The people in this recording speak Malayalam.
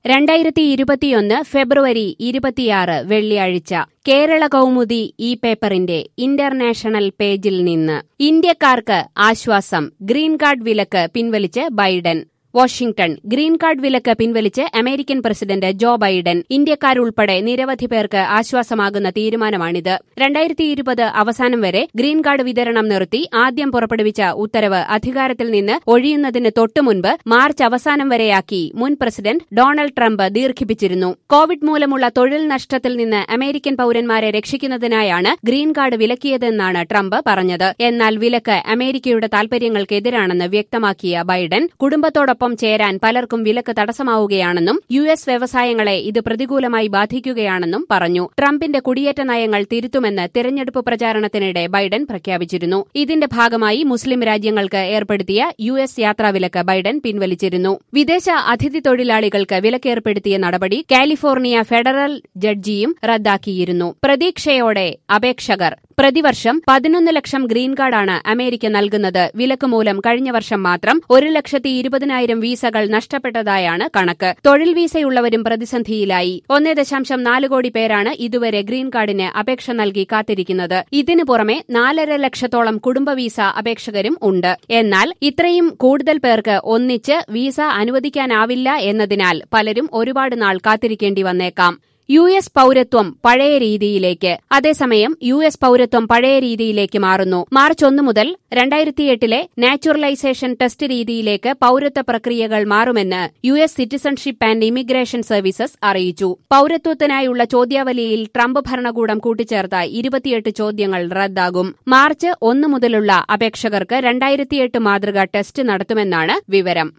രണ്ടായിരത്തി ഇരുപത്തിയൊന്ന് ഫെബ്രുവരി ഇരുപത്തിയാറ് വെള്ളിയാഴ്ച കേരള കൗമുദി ഈ പേപ്പറിന്റെ ഇന്റർനാഷണൽ പേജിൽ നിന്ന് ഇന്ത്യക്കാർക്ക് ആശ്വാസം ഗ്രീൻ കാർഡ് വിലക്ക് പിൻവലിച്ച് ബൈഡൻ വാഷിംഗ്ടൺ ഗ്രീൻ കാർഡ് വിലക്ക് പിൻവലിച്ച് അമേരിക്കൻ പ്രസിഡന്റ് ജോ ബൈഡൻ ഇന്ത്യക്കാരുൾപ്പെടെ നിരവധി പേർക്ക് ആശ്വാസമാകുന്ന തീരുമാനമാണിത് രണ്ടായിരത്തി ഇരുപത് അവസാനം വരെ ഗ്രീൻ കാർഡ് വിതരണം നിർത്തി ആദ്യം പുറപ്പെടുവിച്ച ഉത്തരവ് അധികാരത്തിൽ നിന്ന് ഒഴിയുന്നതിന് തൊട്ടുമുൻപ് മാർച്ച് അവസാനം വരെയാക്കി മുൻ പ്രസിഡന്റ് ഡൊണാൾഡ് ട്രംപ് ദീർഘിപ്പിച്ചിരുന്നു കോവിഡ് മൂലമുള്ള തൊഴിൽ നഷ്ടത്തിൽ നിന്ന് അമേരിക്കൻ പൌരന്മാരെ രക്ഷിക്കുന്നതിനായാണ് ഗ്രീൻ കാർഡ് വിലക്കിയതെന്നാണ് ട്രംപ് പറഞ്ഞത് എന്നാൽ വിലക്ക് അമേരിക്കയുടെ താൽപര്യങ്ങൾക്കെതിരാണെന്ന് വ്യക്തമാക്കിയ ബൈഡൻ കുടുംബത്തോടൊപ്പം ചേരാൻ പലർക്കും വിലക്ക് തടസ്സമാവുകയാണെന്നും യു എസ് വ്യവസായങ്ങളെ ഇത് പ്രതികൂലമായി ബാധിക്കുകയാണെന്നും പറഞ്ഞു ട്രംപിന്റെ കുടിയേറ്റ നയങ്ങൾ തിരുത്തുമെന്ന് തിരഞ്ഞെടുപ്പ് പ്രചാരണത്തിനിടെ ബൈഡൻ പ്രഖ്യാപിച്ചിരുന്നു ഇതിന്റെ ഭാഗമായി മുസ്ലിം രാജ്യങ്ങൾക്ക് ഏർപ്പെടുത്തിയ യു എസ് യാത്രാവിലക്ക് ബൈഡൻ പിൻവലിച്ചിരുന്നു വിദേശ അതിഥി തൊഴിലാളികൾക്ക് വിലക്കേർപ്പെടുത്തിയ നടപടി കാലിഫോർണിയ ഫെഡറൽ ജഡ്ജിയും റദ്ദാക്കിയിരുന്നു പ്രതീക്ഷയോടെ അപേക്ഷകർ പ്രതിവർഷം പതിനൊന്ന് ലക്ഷം ഗ്രീൻ കാർഡാണ് അമേരിക്ക നൽകുന്നത് വിലക്ക് മൂലം കഴിഞ്ഞ വർഷം മാത്രം ഒരു ലക്ഷത്തി ഇരുപതിനായിരം വീസകൾ നഷ്ടപ്പെട്ടതായാണ് കണക്ക് തൊഴിൽ വീസയുള്ളവരും പ്രതിസന്ധിയിലായി ഒന്നേ ദശാംശം നാല് കോടി പേരാണ് ഇതുവരെ ഗ്രീൻ കാർഡിന് അപേക്ഷ നൽകി കാത്തിരിക്കുന്നത് ഇതിനു പുറമെ നാലര ലക്ഷത്തോളം കുടുംബ വീസ അപേക്ഷകരും ഉണ്ട് എന്നാൽ ഇത്രയും കൂടുതൽ പേർക്ക് ഒന്നിച്ച് വീസ അനുവദിക്കാനാവില്ല എന്നതിനാൽ പലരും ഒരുപാട് നാൾ കാത്തിരിക്കേണ്ടി വന്നേക്കാം യു എസ് പൌരത്വം പഴയ രീതിയിലേക്ക് അതേസമയം യു എസ് പൌരത്വം പഴയ രീതിയിലേക്ക് മാറുന്നു മാർച്ച് ഒന്ന് മുതൽ രണ്ടായിരത്തിയെട്ടിലെ നാച്ചുറലൈസേഷൻ ടെസ്റ്റ് രീതിയിലേക്ക് പൌരത്വ പ്രക്രിയകൾ മാറുമെന്ന് U S citizenship and immigration services അറിയിച്ചു പൌരത്വത്തിനായുള്ള ചോദ്യാവലിയിൽ ട്രംപ് ഭരണകൂടം കൂട്ടിച്ചേർത്ത ഇരുപത്തിയെട്ട് ചോദ്യങ്ങൾ റദ്ദാകും മാർച്ച് ഒന്ന് മുതലുള്ള അപേക്ഷകർക്ക് രണ്ടായിരത്തിയെട്ട് മാതൃക ടെസ്റ്റ് നടത്തുമെന്നാണ് വിവരം